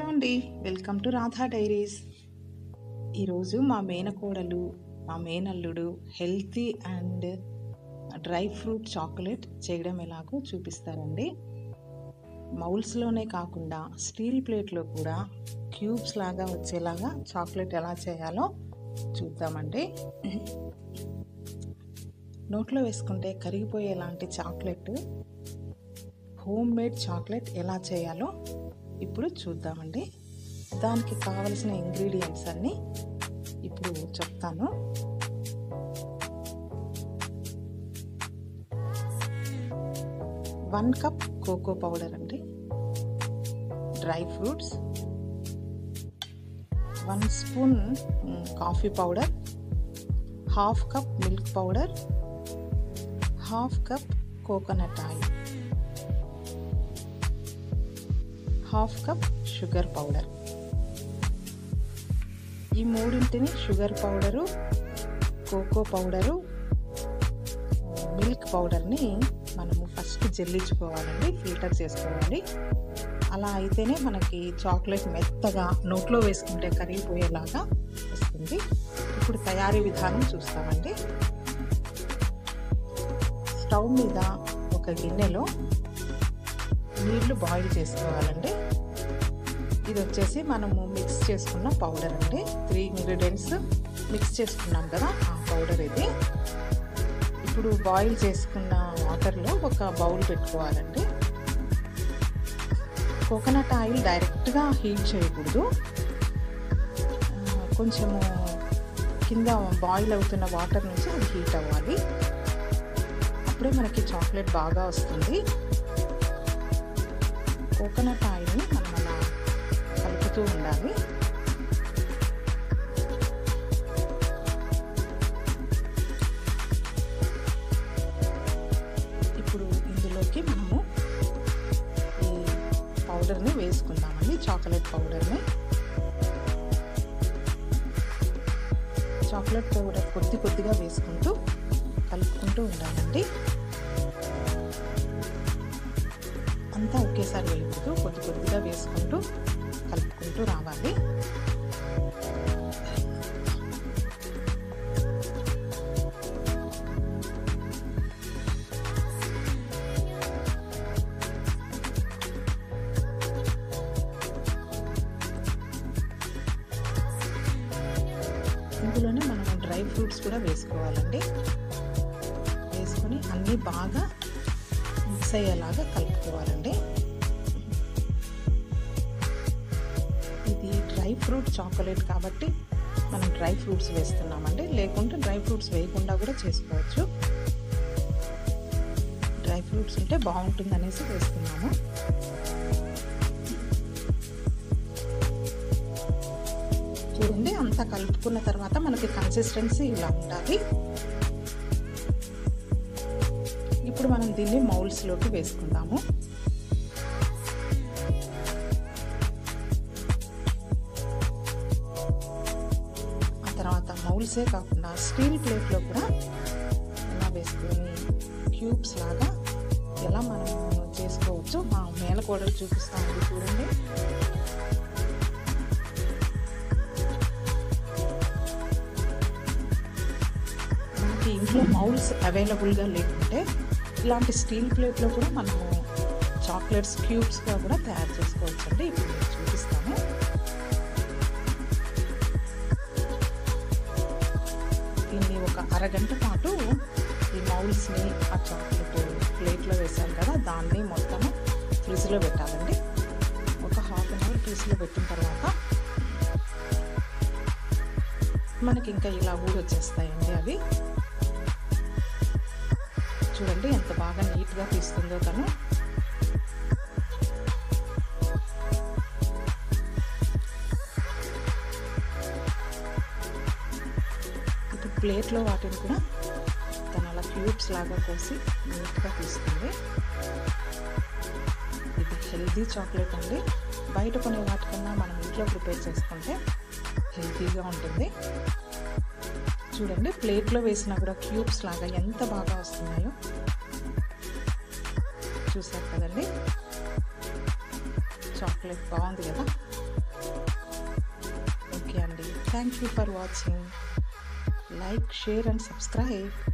hello అండి welcome to Radha diaries ఈరోజు మా మేనకోడలు మా మేనల్లుడు healthy and dry fruit chocolate చేయడం ఎలాగో చూపిస్తారండి మౌల్స్లోనే కాకుండా స్టీల్ ప్లేట్లో కూడా క్యూబ్స్ లాగా వచ్చేలాగా చాక్లెట్ ఎలా చేయాలో చూద్దామండి నోట్లో వేసుకుంటే కరిగిపోయేలాంటి చాక్లెట్ హోమ్ మేడ్ చాక్లెట్ ఎలా చేయాలో ఇప్పుడు చూద్దామండి దానికి కావలసిన ఇంగ్రీడియంట్స్ అన్నీ ఇప్పుడు చెప్తాను వన్ కప్ కోకో పౌడర్ అండి dry fruits one spoon coffee powder half cup milk powder half cup coconut oil half cup sugar powder ఈ మూడింటిని sugar powder cocoa powder milk పౌడర్ని మనము ఫస్ట్ జల్లించుకోవాలండి ఫిల్టర్ చేసుకోవాలి అలా అయితేనే మనకి చాక్లెట్ మెత్తగా నోట్లో వేసుకుంటే కరిగిపోయేలాగా వస్తుంది ఇప్పుడు తయారీ విధానం చూస్తామండి స్టవ్ మీద ఒక గిన్నెలో నీళ్లు బాయిల్ చేసుకోవాలండి ఇది వచ్చేసి మనము మిక్స్ చేసుకున్న పౌడర్ అండి త్రీ ఇంగ్రీడియంట్స్ మిక్స్ చేసుకున్నాం కదా ఆ పౌడర్ ఇది ఇప్పుడు బాయిల్ చేసుకున్న వాటర్లో ఒక బౌల్ పెట్టుకోవాలండి కోకోనట్ ఆయిల్ డైరెక్ట్గా హీట్ చేయకూడదు కొంచెము కింద బాయిల్ అవుతున్న వాటర్ నుంచి అది హీట్ అవ్వాలి అప్పుడే మనకి చాక్లెట్ బాగా వస్తుంది కోకోనట్ ఆయిల్ని మనం అలా కలుపుతూ ఉండాలి ఇప్పుడు ఇందులోకి మనము ఈ పౌడర్ని వేసుకుందామండి చాక్లెట్ పౌడర్ని చాక్లెట్ పౌడర్ కొద్ది కొద్దిగా వేసుకుంటూ కలుపుకుంటూ ఉండాలండి అంతా ఒకేసారి వేయకూడదు కొద్ది కొద్దిగా వేసుకుంటూ కలుపుకుంటూ రావాలి ఇందులోనే మనం డ్రై ఫ్రూట్స్ కూడా వేసుకోవాలండి వేసుకొని అన్నీ బాగా మిక్స్ అయ్యేలాగా కలుపుకోవాలండి ఇది డ్రై ఫ్రూట్ చాక్లెట్ కాబట్టి మనం డ్రై ఫ్రూట్స్ వేస్తున్నామండి లేకుంటే డ్రై ఫ్రూట్స్ వేయకుండా కూడా చేసుకోవచ్చు డ్రై ఫ్రూట్స్ ఉంటే బాగుంటుంది అనేసి వేస్తున్నాము చూడండి అంతా కలుపుకున్న తర్వాత మనకి కన్సిస్టెన్సీ ఇలా ఉండాలి ఇప్పుడు మనం దీన్ని మౌల్స్లోకి వేసుకుందాము ఆ తర్వాత మౌల్సే కాకుండా స్టీల్ ప్లేట్లో కూడా ఇలా వేసుకొని క్యూబ్స్ లాగా ఎలా మనం చేసుకోవచ్చు మా మేలకోడలు చూపిస్తామండి చూడండి మనకి ఇంట్లో మౌల్స్ అవైలబుల్గా లేకుంటే ఇలాంటి స్టీల్ ప్లేట్లో కూడా మనము చాక్లెట్స్ క్యూబ్స్గా కూడా తయారు చేసుకోవచ్చు అండి ఇప్పుడు నేను చూపిస్తాను దీన్ని ఒక అరగంట పాటు ఈ మౌల్స్ని ఆ చాక్లెట్ ప్లేట్లో వేసాం కదా దాన్ని మొత్తము ఫ్రిడ్జ్లో పెట్టాలండి ఒక హాఫ్ అన్ అవర్ ఫ్రిడ్జ్లో పెట్టిన తర్వాత మనకి ఇంకా ఇలా ఊడి వచ్చేస్తాయండి అవి చూడండి ఎంత బాగా నీట్గా తీస్తుందో తను ఇప్పుడు ప్లేట్లో వాటిని కూడా తను అలా క్యూబ్స్ లాగా కోసి నీట్గా తీస్తుంది ఇది హెల్దీ చాక్లెట్ అండి బయట కొనే వాటికన్నా మనం ఇంట్లో ప్రిపేర్ చేసుకుంటే హెల్తీగా ఉంటుంది చూడండి ప్లేట్లో వేసినా కూడా క్యూబ్స్ లాగా ఎంత బాగా వస్తున్నాయో చూసారు కదండి చాక్లెట్ బాగుంది కదా thank you for watching like share and subscribe